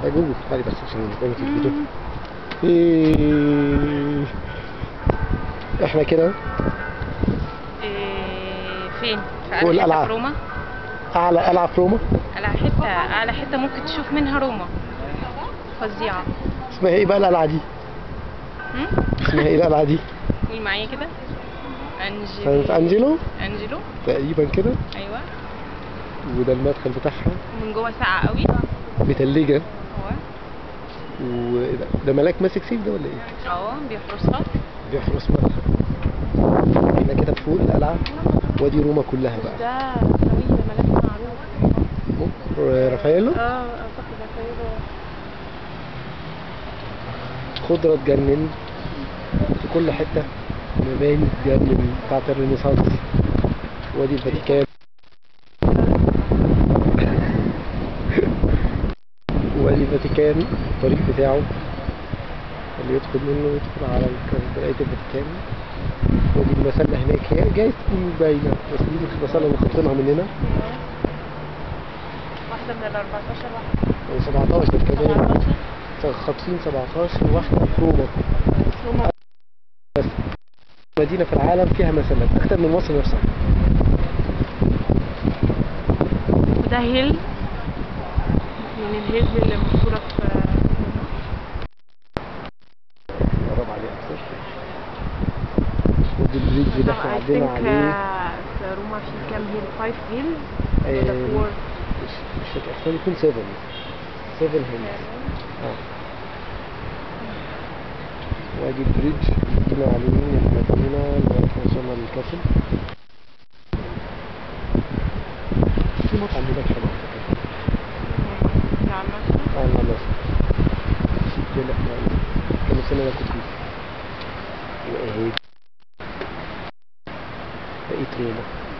يا جوجو تعالي بس عشان نبقى في الفيديو إيه. احنا كده إيه فين؟ في فوق أعلى حتة القلعة. في روما؟ اعلى قلعه في روما أعلى حتة أعلى حتة ممكن تشوف منها روما فظيعة اسمها ايه بقى القلعه دي هم؟ اسمها ايه القلعه دي قول معايا كده سانت أنجلو انجلو أنجلو تقريبا كده أيوه وده المدخل بتاعها ومن جوه ساقعة قوي متلجه أهو وده ده ملاك ماسك سيف ده ولا ايه؟ أهو بيحرسها بيحرس مدخل احنا كده فوق القلعه وادي روما كلها بقى ده سوي ده ملاك معروف ر- رافاييلو اه أعتقد رافاييلو خضرة تجنن في كل حتة مباني تجنن بتاعت الرينيسانس وادي الفاتيكان وادي الفاتيكان الطريق بتاعه اللي يدخل منه يدخل على الك- بقية الفاتيكان ودي المسلة هناك هي جايز تكون باينة بس دي مش المسلة اللي خاطرينها مننا واحدة من ال 14 واحدة و 17 كمان 17 خاطفين 17 واحدة في روما روما بس مدينة في العالم فيها مسلات أكتر من مصر نفسها وده هيل من الهيلز اللي مشهورة في قرب عليه أكتر ودي البريدج اللي احنا I عدينا think عليه uh, في روما في كام هيل 5 هيلز آه، ولا 4 مش مش فاكر احتمال يكون 7 7 هيلز اه وادي البريدج جينا على اليمين المدينة لغاية ما وصلنا للكاسل في مطعم هناك حلو على فكرة اه لا لا ده اللي احنا كان نفسنا ناكل فيه واهي بقيت روما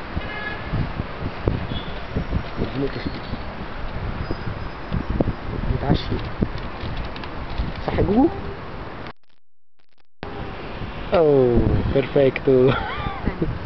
مدينة تشبيه نتعشي صح يا جوجو؟ اوه بيرفكتو